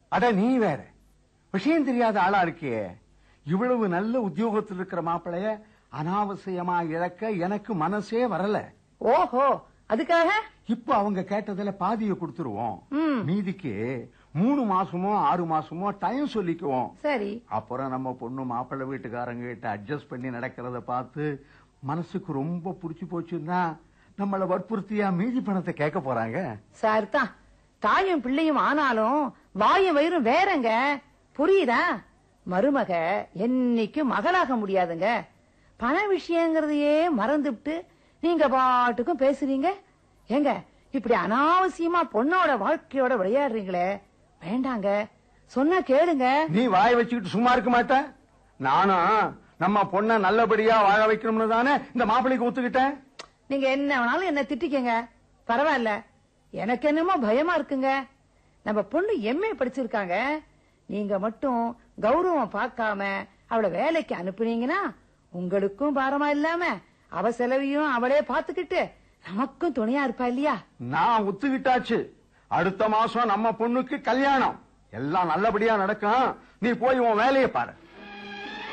அட நீ வேற விஷயம் தெரியாத ஆளா இருக்கியே இவ்வளவு நல்ல உத்தியோகத்தில் இருக்கிற மாப்பிளைய அனாவசியமா இழக்க எனக்கு மனசே வரல ஓஹோ அதுக்காக இப்ப அவங்க கேட்டதுல பாதியை கொடுத்துருவோம் ம். மீதிக்கு மூணு மாசமோ ஆறு மாசமோ டைம் சொல்லிக்குவோம் சரி அப்புறம் நம்ம பொண்ணு மாப்பிள்ளை வீட்டுக்காரங்க கிட்ட அட்ஜஸ்ட் பண்ணி நடக்கிறத பார்த்து மனசுக்கு ரொம்ப புடிச்சு போச்சுன்னா நம்மள வற்புறுத்தியா மீதி பணத்தை கேட்க போறாங்க சார் தான் தாயும் பிள்ளையும் ஆனாலும் வாயும் வயிறும் வேறங்க புரியுதா மருமக என்னைக்கும் மகளாக முடியாதுங்க பண விஷயங்கிறதையே மறந்துவிட்டு நீங்க பாட்டுக்கும் பேசுறீங்க ஏங்க இப்படி அனாவசியமா பொண்ணோட வாழ்க்கையோட விளையாடுறீங்களே வேண்டாங்க சொன்னா கேளுங்க நீ வாய் வச்சுக்கிட்டு சும்மா இருக்க மாட்ட நானும் நம்ம பொண்ண நல்லபடியா வாழ வைக்கணும்னு தானே இந்த மாப்பிள்ளைக்கு ஒத்துக்கிட்டேன் நீங்க என்ன வேணாலும் என்ன திட்டிக்கங்க பரவாயில்ல எனக்கு என்னமோ பயமா இருக்குங்க நம்ம பொண்ணு எம்ஏ படிச்சிருக்காங்க நீங்க மட்டும் கௌரவம் பார்க்காம அவளை வேலைக்கு அனுப்புனீங்கன்னா உங்களுக்கும் பாரமா இல்லாம அவ செலவையும் அவளே பாத்துக்கிட்டு நமக்கும் துணையா இருப்பா இல்லையா நான் ஒத்துக்கிட்டாச்சு அடுத்த மாசம் நம்ம பொண்ணுக்கு கல்யாணம் எல்லாம் நல்லபடியா நடக்கும் நீ போய் உன் வேலையை பாரு